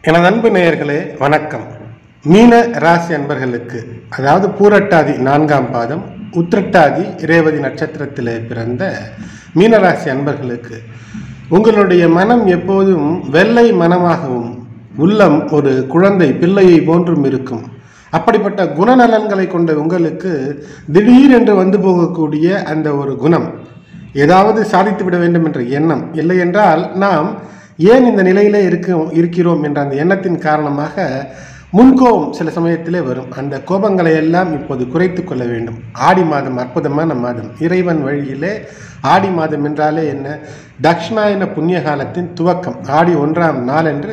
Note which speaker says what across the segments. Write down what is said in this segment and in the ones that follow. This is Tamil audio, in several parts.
Speaker 1: எனது அன்பு நேயர்களே வணக்கம் மீன ராசி அன்பர்களுக்கு அதாவது பூரட்டாதி நான்காம் பாதம் உத்திரட்டாதி ரேவதி நட்சத்திரத்திலே பிறந்த மீனராசி அன்பர்களுக்கு உங்களுடைய மனம் எப்போதும் வெள்ளை மனமாகவும் உள்ளம் ஒரு குழந்தை பிள்ளையை போன்றும் இருக்கும் அப்படிப்பட்ட குணநலன்களை கொண்ட உங்களுக்கு திடீரென்று வந்து போகக்கூடிய அந்த ஒரு குணம் ஏதாவது சாதித்து விட வேண்டும் என்ற எண்ணம் இல்லை என்றால் நாம் ஏன் இந்த நிலையிலே இருக்க இருக்கிறோம் என்ற அந்த எண்ணத்தின் காரணமாக முன்கோபம் சில சமயத்திலே வரும் அந்த கோபங்களை எல்லாம் இப்போது குறைத்து கொள்ள வேண்டும் ஆடி மாதம் அற்புதமான மாதம் இறைவன் வழியிலே ஆடி மாதம் என்றாலே என்ன தக்ஷணாயன புண்ணிய காலத்தின் துவக்கம் ஆடி ஒன்றாம் நாள் என்று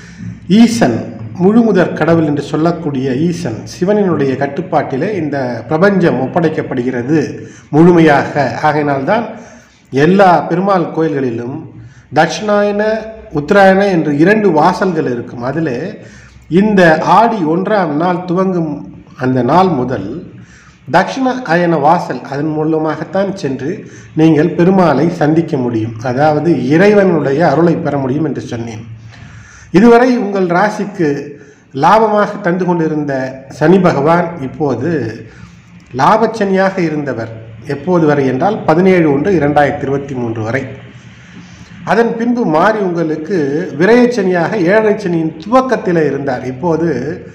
Speaker 1: ஈசன் முழுமுதற் கடவுள் என்று சொல்லக்கூடிய ஈசன் சிவனினுடைய கட்டுப்பாட்டிலே இந்த பிரபஞ்சம் ஒப்படைக்கப்படுகிறது முழுமையாக ஆகையினால்தான் எல்லா பெருமாள் கோயில்களிலும் தட்சிணாயன உத்தராயண என்று இரண்டு வாசல்கள் இருக்கும் அதில் இந்த ஆடி ஒன்றாம் நாள் துவங்கும் அந்த நாள் முதல் தட்சிண அயன வாசல் அதன் மூலமாகத்தான் சென்று நீங்கள் பெருமாளை சந்திக்க முடியும் அதாவது இறைவனுடைய அருளை பெற முடியும் என்று சொன்னேன் இதுவரை உங்கள் ராசிக்கு லாபமாக தந்து கொண்டிருந்த சனி பகவான் இப்போது லாபச்சனியாக இருந்தவர் எப்போது வரை என்றால் பதினேழு ஒன்று இரண்டாயிரத்தி இருபத்தி மூன்று வரை அதன் பின்பு மாறி உங்களுக்கு விரயச்சனியாக ஏழரை சனியின் துவக்கத்தில் இருந்தார் இப்போது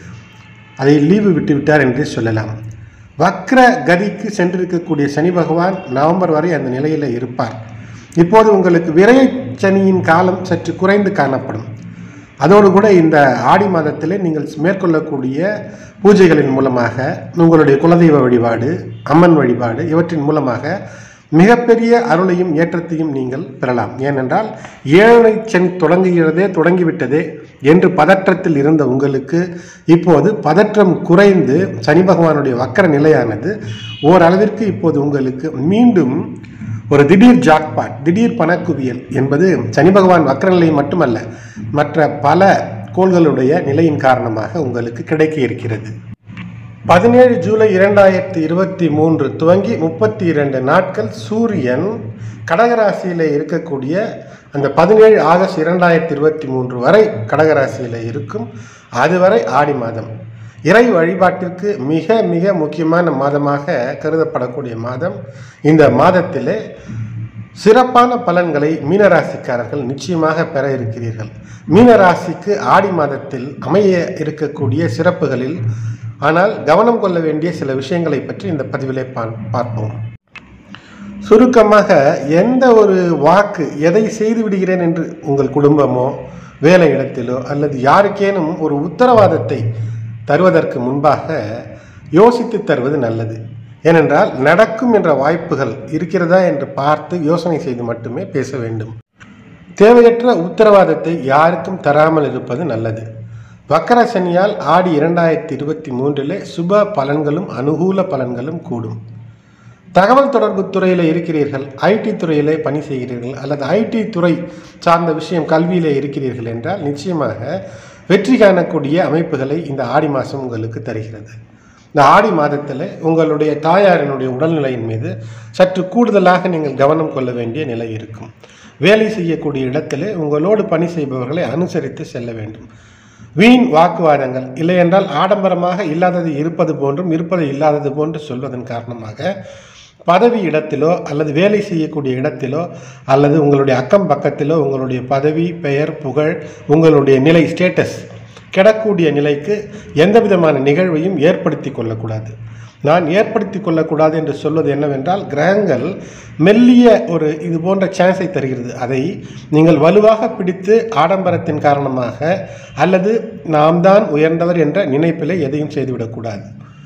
Speaker 1: அதை லீவு விட்டு விட்டார் என்றே சொல்லலாம் வக்ர கதிக்கு சென்றிருக்கக்கூடிய சனி பகவான் நவம்பர் வரை அந்த நிலையில் இருப்பார் இப்போது உங்களுக்கு விரயச்சனியின் காலம் சற்று குறைந்து காணப்படும் அதோடு கூட இந்த ஆடி மாதத்திலே நீங்கள் மேற்கொள்ளக்கூடிய பூஜைகளின் மூலமாக உங்களுடைய குலதெய்வ வழிபாடு அம்மன் வழிபாடு இவற்றின் மூலமாக மிகப்பெரிய அருளையும் ஏற்றத்தையும் நீங்கள் பெறலாம் ஏனென்றால் ஏழை சென் தொடங்குகிறதே தொடங்கிவிட்டதே என்று பதற்றத்தில் இருந்த உங்களுக்கு இப்போது பதற்றம் குறைந்து சனி பகவானுடைய வக்கர நிலையானது ஓரளவிற்கு இப்போது உங்களுக்கு மீண்டும் ஒரு திடீர் ஜாக்பாட் திடீர் பணக்குவியல் என்பது சனி பகவான் வக்கரநிலை மட்டுமல்ல மற்ற பல கோள்களுடைய நிலையின் காரணமாக உங்களுக்கு கிடைக்க இருக்கிறது பதினேழு ஜூலை இரண்டாயிரத்தி இருபத்தி மூன்று துவங்கி முப்பத்தி இரண்டு நாட்கள் சூரியன் கடகராசியில் இருக்கக்கூடிய அந்த பதினேழு ஆகஸ்ட் இரண்டாயிரத்தி இருபத்தி மூன்று வரை கடகராசியில் இருக்கும் அதுவரை ஆடி மாதம் இறை வழிபாட்டிற்கு மிக மிக முக்கியமான மாதமாக கருதப்படக்கூடிய மாதம் இந்த மாதத்திலே சிறப்பான பலன்களை மீனராசிக்காரர்கள் நிச்சயமாக பெற இருக்கிறீர்கள் மீனராசிக்கு ஆடி மாதத்தில் அமைய இருக்கக்கூடிய சிறப்புகளில் ஆனால் கவனம் கொள்ள வேண்டிய சில விஷயங்களை பற்றி இந்த பதிவிலே பார்ப்போம் சுருக்கமாக எந்த ஒரு வாக்கு எதை செய்து விடுகிறேன் என்று உங்கள் குடும்பமோ வேலை இடத்திலோ அல்லது யாருக்கேனும் ஒரு உத்தரவாதத்தை தருவதற்கு முன்பாக யோசித்து தருவது நல்லது ஏனென்றால் நடக்கும் என்ற வாய்ப்புகள் இருக்கிறதா என்று பார்த்து யோசனை செய்து மட்டுமே பேச வேண்டும் தேவையற்ற உத்தரவாதத்தை யாருக்கும் தராமல் இருப்பது நல்லது வக்கர சனியால் ஆடி இரண்டாயிரத்தி இருபத்தி மூன்றிலே சுப பலன்களும் அனுகூல பலன்களும் கூடும் தகவல் தொடர்பு துறையில் இருக்கிறீர்கள் ஐடி துறையிலே பணி செய்கிறீர்கள் அல்லது ஐடி துறை சார்ந்த விஷயம் கல்வியிலே இருக்கிறீர்கள் என்றால் நிச்சயமாக வெற்றி காணக்கூடிய அமைப்புகளை இந்த ஆடி மாதம் உங்களுக்கு தருகிறது இந்த ஆடி மாதத்தில் உங்களுடைய தாயாரினுடைய உடல்நிலையின் மீது சற்று கூடுதலாக நீங்கள் கவனம் கொள்ள வேண்டிய நிலை இருக்கும் வேலை செய்யக்கூடிய இடத்திலே உங்களோடு பணி செய்பவர்களை அனுசரித்து செல்ல வேண்டும் வீண் வாக்குவாதங்கள் இல்லையென்றால் ஆடம்பரமாக இல்லாதது இருப்பது போன்றும் இருப்பது இல்லாதது போன்று சொல்வதன் காரணமாக பதவி இடத்திலோ அல்லது வேலை செய்யக்கூடிய இடத்திலோ அல்லது உங்களுடைய அக்கம் பக்கத்திலோ உங்களுடைய பதவி பெயர் புகழ் உங்களுடைய நிலை ஸ்டேட்டஸ் கிடக்கூடிய நிலைக்கு எந்த விதமான நிகழ்வையும் ஏற்படுத்தி கொள்ளக்கூடாது நான் ஏற்படுத்தி கொள்ளக்கூடாது என்று சொல்வது என்னவென்றால் கிரகங்கள் மெல்லிய ஒரு இது போன்ற சான்ஸை தருகிறது அதை நீங்கள் வலுவாக பிடித்து ஆடம்பரத்தின் காரணமாக அல்லது நாம் தான் உயர்ந்தவர் என்ற நினைப்பிலே எதையும் செய்துவிடக்கூடாது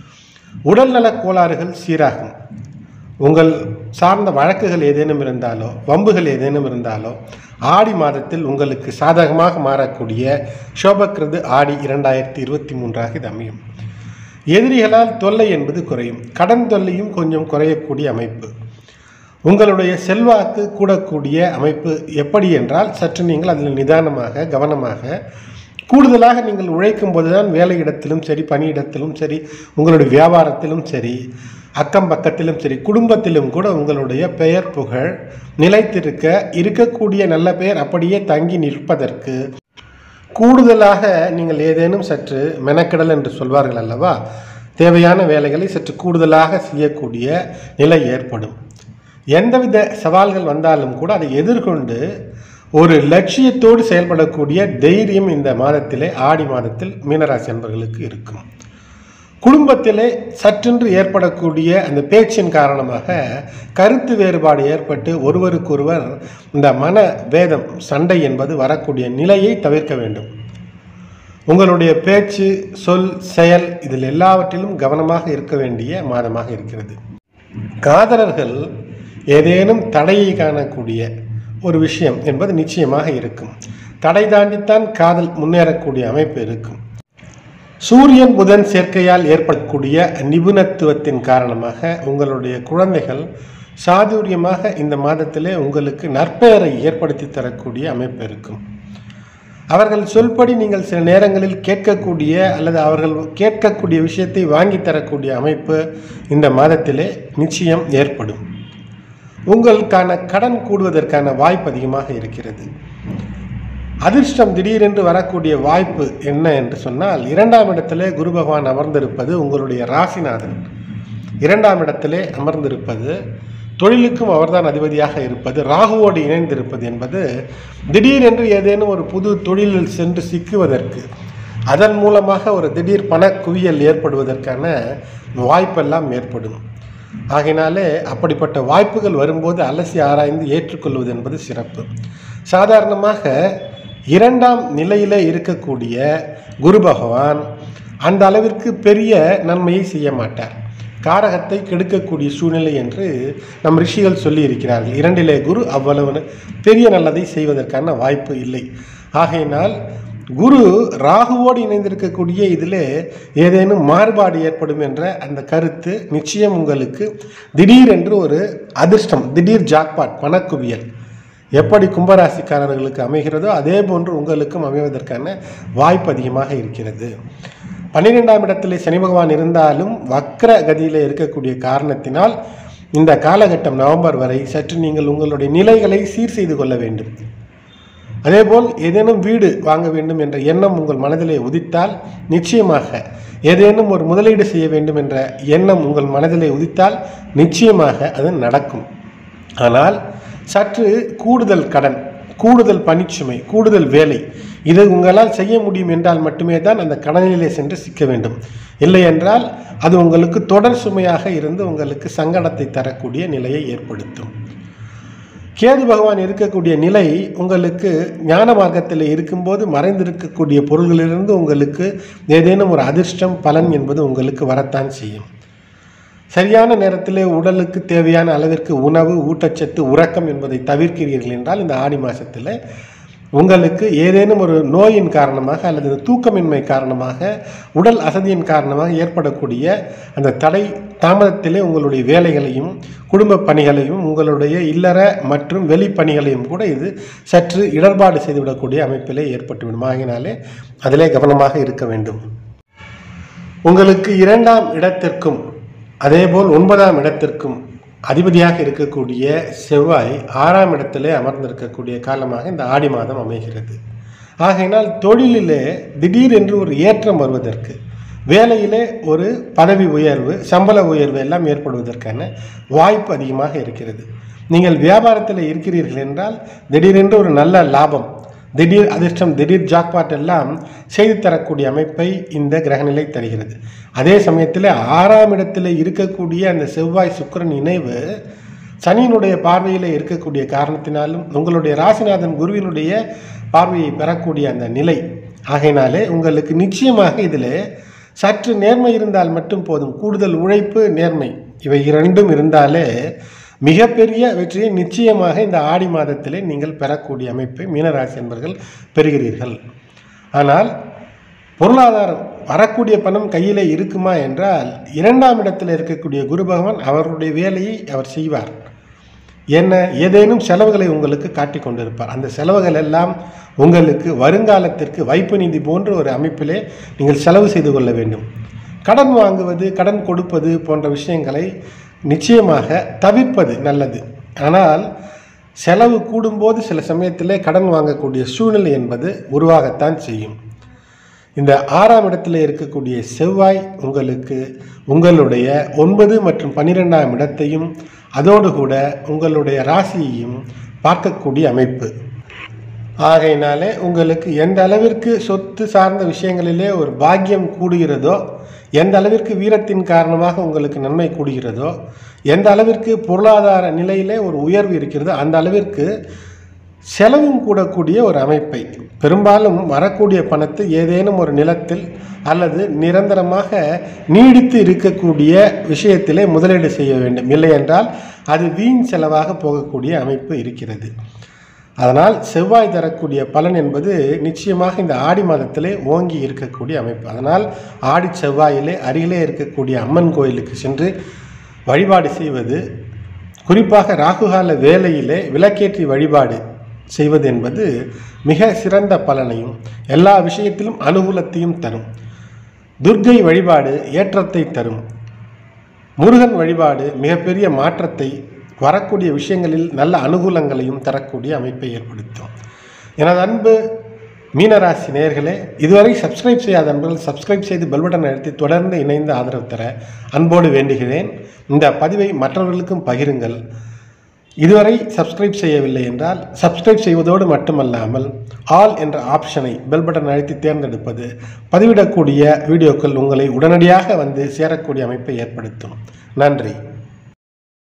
Speaker 1: உடல்நலக் கோளாறுகள் சீராகும் உங்கள் சார்ந்த வழக்குகள் ஏதேனும் இருந்தாலோ வம்புகள் ஏதேனும் இருந்தாலோ ஆடி மாதத்தில் உங்களுக்கு சாதகமாக மாறக்கூடிய சோபக்கிருது ஆடி இரண்டாயிரத்தி இருபத்தி மூன்றாக இது அமையும் எதிரிகளால் தொல்லை என்பது குறையும் கடன் தொல்லையும் கொஞ்சம் குறையக்கூடிய அமைப்பு உங்களுடைய செல்வாக்கு கூடக்கூடிய அமைப்பு எப்படி என்றால் சற்று நீங்கள் அதில் நிதானமாக கவனமாக கூடுதலாக நீங்கள் உழைக்கும் போதுதான் வேலையிடத்திலும் சரி பணியிடத்திலும் சரி உங்களுடைய வியாபாரத்திலும் சரி அக்கம் பக்கத்திலும் சரி குடும்பத்திலும் கூட உங்களுடைய பெயர் புகழ் நிலைத்திருக்க இருக்கக்கூடிய நல்ல பெயர் அப்படியே தங்கி நிற்பதற்கு கூடுதலாக நீங்கள் ஏதேனும் சற்று மெனக்கெடல் என்று சொல்வார்கள் அல்லவா தேவையான வேலைகளை சற்று கூடுதலாக செய்யக்கூடிய நிலை ஏற்படும் எந்தவித சவால்கள் வந்தாலும் கூட அதை எதிர்கொண்டு ஒரு லட்சியத்தோடு செயல்படக்கூடிய தைரியம் இந்த மாதத்திலே ஆடி மாதத்தில் மீனராசி அன்பர்களுக்கு இருக்கும் குடும்பத்திலே சற்றென்று ஏற்படக்கூடிய அந்த பேச்சின் காரணமாக கருத்து வேறுபாடு ஏற்பட்டு ஒருவருக்கொருவர் இந்த மன வேதம் சண்டை என்பது வரக்கூடிய நிலையை தவிர்க்க வேண்டும் உங்களுடைய பேச்சு சொல் செயல் இதில் எல்லாவற்றிலும் கவனமாக இருக்க வேண்டிய மாதமாக இருக்கிறது காதலர்கள் ஏதேனும் தடையை காணக்கூடிய ஒரு விஷயம் என்பது நிச்சயமாக இருக்கும் தடை தாண்டித்தான் காதல் முன்னேறக்கூடிய அமைப்பு இருக்கும் சூரியன் புதன் சேர்க்கையால் ஏற்படக்கூடிய நிபுணத்துவத்தின் காரணமாக உங்களுடைய குழந்தைகள் சாதுரியமாக இந்த மாதத்திலே உங்களுக்கு நற்பெயரை ஏற்படுத்தி தரக்கூடிய அமைப்பு இருக்கும் அவர்கள் சொல்படி நீங்கள் சில நேரங்களில் கேட்கக்கூடிய அல்லது அவர்கள் கேட்கக்கூடிய விஷயத்தை வாங்கி தரக்கூடிய அமைப்பு இந்த மாதத்திலே நிச்சயம் ஏற்படும் உங்களுக்கான கடன் கூடுவதற்கான வாய்ப்பு அதிகமாக இருக்கிறது அதிர்ஷ்டம் திடீரென்று வரக்கூடிய வாய்ப்பு என்ன என்று சொன்னால் இரண்டாம் இடத்திலே குரு பகவான் அமர்ந்திருப்பது உங்களுடைய ராசிநாதன் இரண்டாம் இடத்திலே அமர்ந்திருப்பது தொழிலுக்கும் அவர்தான் அதிபதியாக இருப்பது ராகுவோடு இணைந்திருப்பது என்பது திடீரென்று ஏதேனும் ஒரு புது தொழிலில் சென்று சிக்குவதற்கு அதன் மூலமாக ஒரு திடீர் பண குவியல் ஏற்படுவதற்கான வாய்ப்பெல்லாம் ஏற்படும் ஆகையினாலே அப்படிப்பட்ட வாய்ப்புகள் வரும்போது அலசி ஆராய்ந்து ஏற்றுக்கொள்வது என்பது சிறப்பு சாதாரணமாக இரண்டாம் நிலையிலே இருக்கக்கூடிய குரு பகவான் அந்த அளவிற்கு பெரிய நன்மையை செய்ய மாட்டார் காரகத்தை கெடுக்கக்கூடிய சூழ்நிலை என்று நம் ரிஷிகள் சொல்லி இருக்கிறார்கள் இரண்டிலே குரு அவ்வளவு பெரிய நல்லதை செய்வதற்கான வாய்ப்பு இல்லை ஆகையினால் குரு ராகுவோடு இணைந்திருக்கக்கூடிய இதிலே ஏதேனும் மாறுபாடு ஏற்படும் என்ற அந்த கருத்து நிச்சயம் உங்களுக்கு திடீரென்று ஒரு அதிர்ஷ்டம் திடீர் ஜாக்பாட் பணக்குவியல் எப்படி கும்பராசிக்காரர்களுக்கு அமைகிறதோ அதே போன்று உங்களுக்கும் அமைவதற்கான வாய்ப்பு அதிகமாக இருக்கிறது பன்னிரெண்டாம் இடத்திலே சனி பகவான் இருந்தாலும் வக்ர கதியிலே இருக்கக்கூடிய காரணத்தினால் இந்த காலகட்டம் நவம்பர் வரை சற்று நீங்கள் உங்களுடைய நிலைகளை சீர் செய்து கொள்ள வேண்டும் அதேபோல் ஏதேனும் வீடு வாங்க வேண்டும் என்ற எண்ணம் உங்கள் மனதிலே உதித்தால் நிச்சயமாக ஏதேனும் ஒரு முதலீடு செய்ய வேண்டும் என்ற எண்ணம் உங்கள் மனதிலே உதித்தால் நிச்சயமாக அது நடக்கும் ஆனால் சற்று கூடுதல் கடன் கூடுதல் பணிச்சுமை கூடுதல் வேலை இதை உங்களால் செய்ய முடியும் என்றால் மட்டுமே தான் அந்த கடனிலே சென்று சிக்க வேண்டும் இல்லை என்றால் அது உங்களுக்கு தொடர் சுமையாக இருந்து உங்களுக்கு சங்கடத்தை தரக்கூடிய நிலையை ஏற்படுத்தும் கேது பகவான் இருக்கக்கூடிய நிலை உங்களுக்கு ஞான மார்க்கத்தில் இருக்கும்போது மறைந்திருக்கக்கூடிய பொருள்களிலிருந்து உங்களுக்கு ஏதேனும் ஒரு அதிர்ஷ்டம் பலன் என்பது உங்களுக்கு வரத்தான் செய்யும் சரியான நேரத்திலே உடலுக்கு தேவையான அளவிற்கு உணவு ஊட்டச்சத்து உறக்கம் என்பதை தவிர்க்கிறீர்கள் என்றால் இந்த ஆடி மாதத்தில் உங்களுக்கு ஏதேனும் ஒரு நோயின் காரணமாக அல்லது தூக்கமின்மை காரணமாக உடல் அசதியின் காரணமாக ஏற்படக்கூடிய அந்த தடை தாமதத்திலே உங்களுடைய வேலைகளையும் குடும்ப பணிகளையும் உங்களுடைய இல்லற மற்றும் வெளி பணிகளையும் கூட இது சற்று இடர்பாடு செய்துவிடக்கூடிய அமைப்பிலே ஏற்பட்டுவிடும் ஆகினாலே அதிலே கவனமாக இருக்க வேண்டும் உங்களுக்கு இரண்டாம் இடத்திற்கும் அதேபோல் ஒன்பதாம் இடத்திற்கும் அதிபதியாக இருக்கக்கூடிய செவ்வாய் ஆறாம் இடத்திலே அமர்ந்திருக்கக்கூடிய காலமாக இந்த ஆடி மாதம் அமைகிறது ஆகையினால் தொழிலிலே திடீரென்று ஒரு ஏற்றம் வருவதற்கு வேலையிலே ஒரு பதவி உயர்வு சம்பள உயர்வு எல்லாம் ஏற்படுவதற்கான வாய்ப்பு அதிகமாக இருக்கிறது நீங்கள் வியாபாரத்தில் இருக்கிறீர்கள் என்றால் திடீரென்று ஒரு நல்ல லாபம் திடீர் அதிர்ஷ்டம் திடீர் ஜாக்பாட் எல்லாம் செய்து தரக்கூடிய அமைப்பை இந்த கிரகநிலை தருகிறது அதே சமயத்தில் ஆறாம் இடத்தில் இருக்கக்கூடிய அந்த செவ்வாய் சுக்கிரன் இணைவு சனியினுடைய பார்வையில் இருக்கக்கூடிய காரணத்தினாலும் உங்களுடைய ராசிநாதன் குருவினுடைய பார்வையை பெறக்கூடிய அந்த நிலை ஆகையினாலே உங்களுக்கு நிச்சயமாக இதில் சற்று நேர்மை இருந்தால் மட்டும் போதும் கூடுதல் உழைப்பு நேர்மை இவை இரண்டும் இருந்தாலே மிகப்பெரிய வெற்றியை நிச்சயமாக இந்த ஆடி மாதத்திலே நீங்கள் பெறக்கூடிய அமைப்பை மீனராசி என்பர்கள் பெறுகிறீர்கள் ஆனால் பொருளாதாரம் வரக்கூடிய பணம் கையில் இருக்குமா என்றால் இரண்டாம் இடத்தில் இருக்கக்கூடிய குரு பகவான் அவருடைய வேலையை அவர் செய்வார் என்ன ஏதேனும் செலவுகளை உங்களுக்கு காட்டிக் கொண்டிருப்பார் அந்த செலவுகள் எல்லாம் உங்களுக்கு வருங்காலத்திற்கு வைப்பு நிதி போன்ற ஒரு அமைப்பிலே நீங்கள் செலவு செய்து கொள்ள வேண்டும் கடன் வாங்குவது கடன் கொடுப்பது போன்ற விஷயங்களை நிச்சயமாக தவிர்ப்பது நல்லது ஆனால் செலவு கூடும்போது சில சமயத்திலே கடன் வாங்கக்கூடிய சூழ்நிலை என்பது உருவாகத்தான் செய்யும் இந்த ஆறாம் இடத்துல இருக்கக்கூடிய செவ்வாய் உங்களுக்கு உங்களுடைய ஒன்பது மற்றும் பன்னிரெண்டாம் இடத்தையும் அதோடு கூட உங்களுடைய ராசியையும் பார்க்கக்கூடிய அமைப்பு ஆகையினாலே உங்களுக்கு எந்த அளவிற்கு சொத்து சார்ந்த விஷயங்களிலே ஒரு பாக்கியம் கூடுகிறதோ எந்த அளவிற்கு வீரத்தின் காரணமாக உங்களுக்கு நன்மை கூடுகிறதோ எந்த அளவிற்கு பொருளாதார நிலையிலே ஒரு உயர்வு இருக்கிறதோ அந்த அளவிற்கு செலவும் கூடக்கூடிய ஒரு அமைப்பை பெரும்பாலும் வரக்கூடிய பணத்தை ஏதேனும் ஒரு நிலத்தில் அல்லது நிரந்தரமாக நீடித்து இருக்கக்கூடிய விஷயத்திலே முதலீடு செய்ய வேண்டும் இல்லை என்றால் அது வீண் செலவாக போகக்கூடிய அமைப்பு இருக்கிறது அதனால் செவ்வாய் தரக்கூடிய பலன் என்பது நிச்சயமாக இந்த ஆடி மாதத்திலே ஓங்கி இருக்கக்கூடிய அமைப்பு அதனால் ஆடி செவ்வாயிலே அருகிலே இருக்கக்கூடிய அம்மன் கோயிலுக்கு சென்று வழிபாடு செய்வது குறிப்பாக ராகுகால வேளையிலே விளக்கேற்றி வழிபாடு செய்வது என்பது மிக சிறந்த பலனையும் எல்லா விஷயத்திலும் அனுகூலத்தையும் தரும் துர்க்கை வழிபாடு ஏற்றத்தை தரும் முருகன் வழிபாடு மிகப்பெரிய மாற்றத்தை வரக்கூடிய விஷயங்களில் நல்ல அனுகூலங்களையும் தரக்கூடிய அமைப்பை ஏற்படுத்தும் எனது அன்பு மீனராசி நேயர்களே இதுவரை சப்ஸ்கிரைப் செய்யாத அன்பர்கள் சப்ஸ்கிரைப் செய்து பெல் பட்டன் அழுத்தி தொடர்ந்து இணைந்து ஆதரவு தர அன்போடு வேண்டுகிறேன் இந்த பதிவை மற்றவர்களுக்கும் பகிருங்கள் இதுவரை சப்ஸ்கிரைப் செய்யவில்லை என்றால் சப்ஸ்கிரைப் செய்வதோடு மட்டுமல்லாமல் ஆல் என்ற ஆப்ஷனை பெல் பட்டன் அழுத்தி தேர்ந்தெடுப்பது பதிவிடக்கூடிய வீடியோக்கள் உங்களை உடனடியாக வந்து சேரக்கூடிய அமைப்பை ஏற்படுத்தும் நன்றி